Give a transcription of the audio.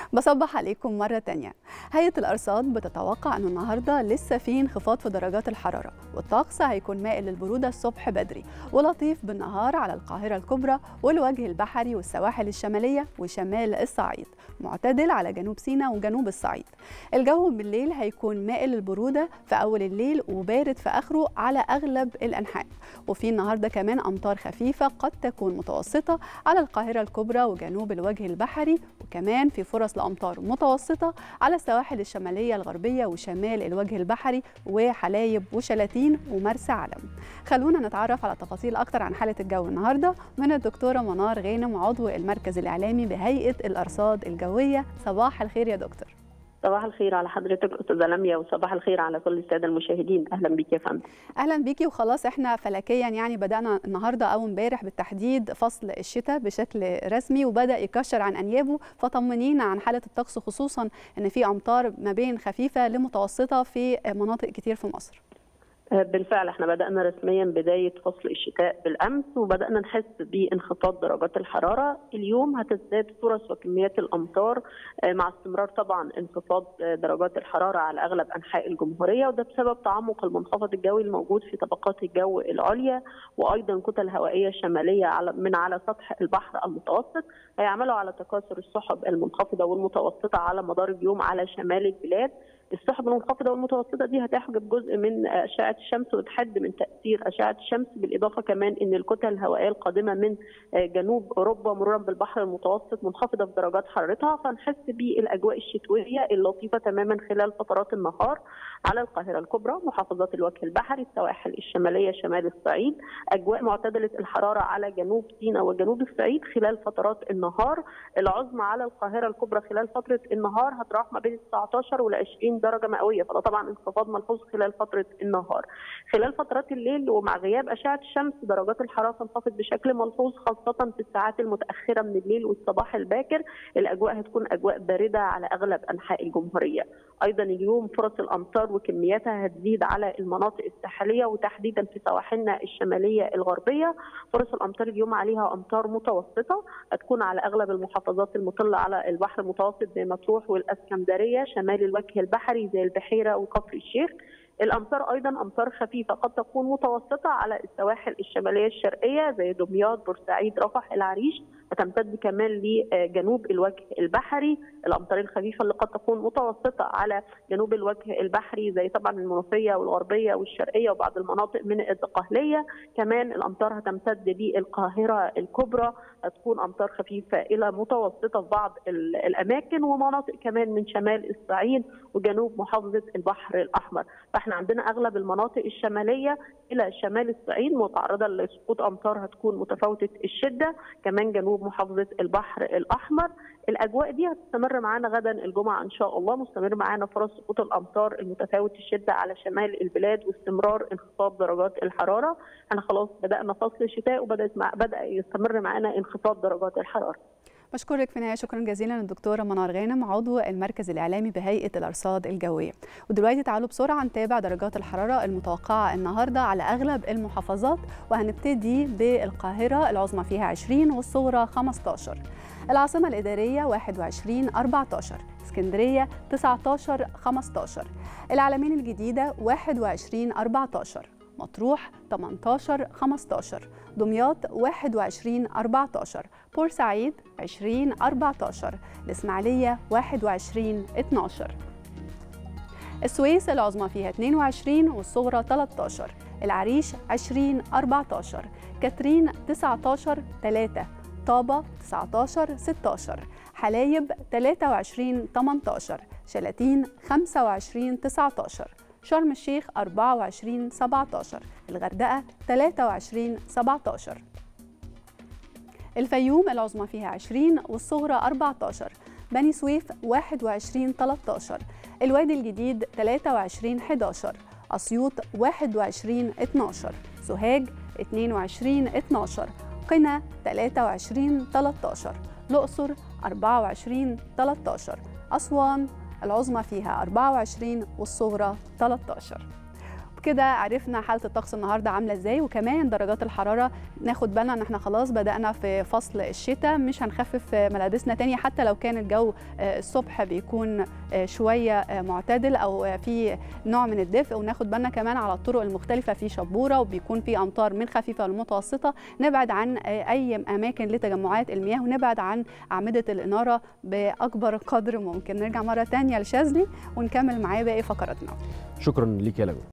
بصبح عليكم مرة تانية هيئة الأرصاد بتتوقع أنه النهاردة لسه في انخفاض في درجات الحرارة والطقس هيكون مائل للبرودة الصبح بدري ولطيف بالنهار على القاهرة الكبرى والوجه البحري والسواحل الشمالية وشمال الصعيد معتدل على جنوب سيناء وجنوب الصعيد الجو بالليل هيكون مائل للبرودة في أول الليل وبارد في آخره على أغلب الأنحاء وفي النهاردة كمان أمطار خفيفة قد تكون متوسطة على القاهرة الكبرى وجنوب الوجه البحري وكمان في فرص لأمطار متوسطة على السواحل الشمالية الغربية وشمال الوجه البحري وحلايب وشلاتين ومرسى علم خلونا نتعرف على تفاصيل أكتر عن حالة الجو النهاردة من الدكتورة منار غانم عضو المركز الإعلامي بهيئة الأرصاد الجوية صباح الخير يا دكتور صباح الخير على حضرتك استاذه لميا وصباح الخير على كل الساده المشاهدين اهلا بيك يا فندم اهلا بيكي وخلاص احنا فلكيا يعني بدانا النهارده او امبارح بالتحديد فصل الشتاء بشكل رسمي وبدا يكشر عن انيابه فطمنينا عن حاله الطقس خصوصا ان في امطار ما بين خفيفه لمتوسطه في مناطق كتير في مصر بالفعل احنا بدأنا رسميا بداية فصل الشتاء بالأمس وبدأنا نحس بانخفاض درجات الحرارة اليوم هتزداد فرص وكميات الأمطار مع استمرار طبعا انخفاض درجات الحرارة على أغلب أنحاء الجمهورية وده بسبب تعمق المنخفض الجوي الموجود في طبقات الجو العليا وأيضا كتل هوائية شمالية على من على سطح البحر المتوسط هيعملوا على تكاثر السحب المنخفضة والمتوسطة على مدار اليوم على شمال البلاد السحب المنخفضه والمتوسطه دي هتحجب جزء من اشعه الشمس وتحد من تاثير اشعه الشمس بالاضافه كمان ان الكتل الهوائيه القادمه من جنوب اوروبا مرورا بالبحر المتوسط منخفضه في درجات حرارتها فنحس بالاجواء الشتويه اللطيفه تماما خلال فترات النهار على القاهره الكبرى محافظات الوجه البحري السواحل الشماليه شمال الصعيد اجواء معتدله الحراره على جنوب سيناء وجنوب الصعيد خلال فترات النهار العظمى على القاهره الكبرى خلال فتره النهار هتراوح ما بين 19 وال 20 درجه مئويه فده طبعا انخفاض ملحوظ خلال فتره النهار خلال فترات الليل ومع غياب اشعه الشمس درجات الحراره تنخفض بشكل ملحوظ خاصه في الساعات المتاخره من الليل والصباح الباكر الاجواء هتكون اجواء بارده على اغلب انحاء الجمهوريه ايضا اليوم فرص الامطار وكمياتها هتزيد على المناطق الساحليه وتحديدا في سواحلنا الشماليه الغربيه فرص الامطار اليوم عليها امطار متوسطه هتكون على اغلب المحافظات المطله على البحر المتوسط زي مطروح والاسكندريه شمال الوجه البحري زي البحيره وكفر الشيخ الامطار ايضا امطار خفيفه قد تكون متوسطه على السواحل الشماليه الشرقيه زي دمياط بورسعيد رفح العريش وتمتد كمان لجنوب الوجه البحري الامطار الخفيفه اللي قد تكون متوسطه على جنوب الوجه البحري زي طبعا المنوفيه والغربيه والشرقيه وبعض المناطق من الدقهليه كمان الامطار هتمتد للقاهره الكبرى هتكون امطار خفيفه الى متوسطه في بعض الاماكن ومناطق كمان من شمال الصعيد وجنوب محافظه البحر الاحمر فاحنا عندنا اغلب المناطق الشماليه الى شمال الصعيد متعرضه لسقوط امطار هتكون متفاوته الشده كمان جنوب محافظه البحر الاحمر الاجواء دي هتستمر معانا غدا الجمعه ان شاء الله مستمر معانا فرص سقوط الامطار المتفاوت الشده على شمال البلاد واستمرار انخفاض درجات الحراره احنا خلاص بدانا فصل الشتاء وبدات مع بدا يستمر معانا انخفاض درجات الحراره بشكرك في النهايه شكرا جزيلا للدكتوره منار غانم عضو المركز الاعلامي بهيئه الارصاد الجويه ودلوقتي تعالوا بسرعه نتابع درجات الحراره المتوقعه النهارده على اغلب المحافظات وهنبتدي بالقاهره العظمى فيها 20 والصغرى 15 العاصمه الاداريه 21 14 اسكندريه 19 15 العلمين الجديده 21 14 مطروح 18 15 دمياط 21 14 بورسعيد 20 14 الإسماعيلية 21 12 السويس العظمى فيها 22 والصغرى 13 العريش 20 14 كاترين 19 3 طابة 19 16 حلايب 23 18 شلاتين 25 19 شرم الشيخ 24 17 الغردقة 23 17 الفيوم العظمى فيها 20 والصغرى 14 بني سويف 21 13 الوادي الجديد 23 11 أسيوط 21 12 سوهاج 22 12 قنا 23 13 الأقصر 24 13 أسوان العظمى فيها 24 والصغرى 13 وبكده عرفنا حاله الطقس النهارده عامله ازاي وكمان درجات الحراره ناخد بالنا ان احنا خلاص بدانا في فصل الشتاء مش هنخفف ملابسنا تاني حتى لو كان الجو الصبح بيكون شويه معتدل او في نوع من الدفء وناخد بالنا كمان على الطرق المختلفه في شبوره وبيكون في امطار من خفيفه لمتوسطه نبعد عن اي اماكن لتجمعات المياه ونبعد عن اعمده الاناره باكبر قدر ممكن نرجع مره تانية لشاذلي ونكمل معاه باقي فقراتنا شكرا ليك يا لمى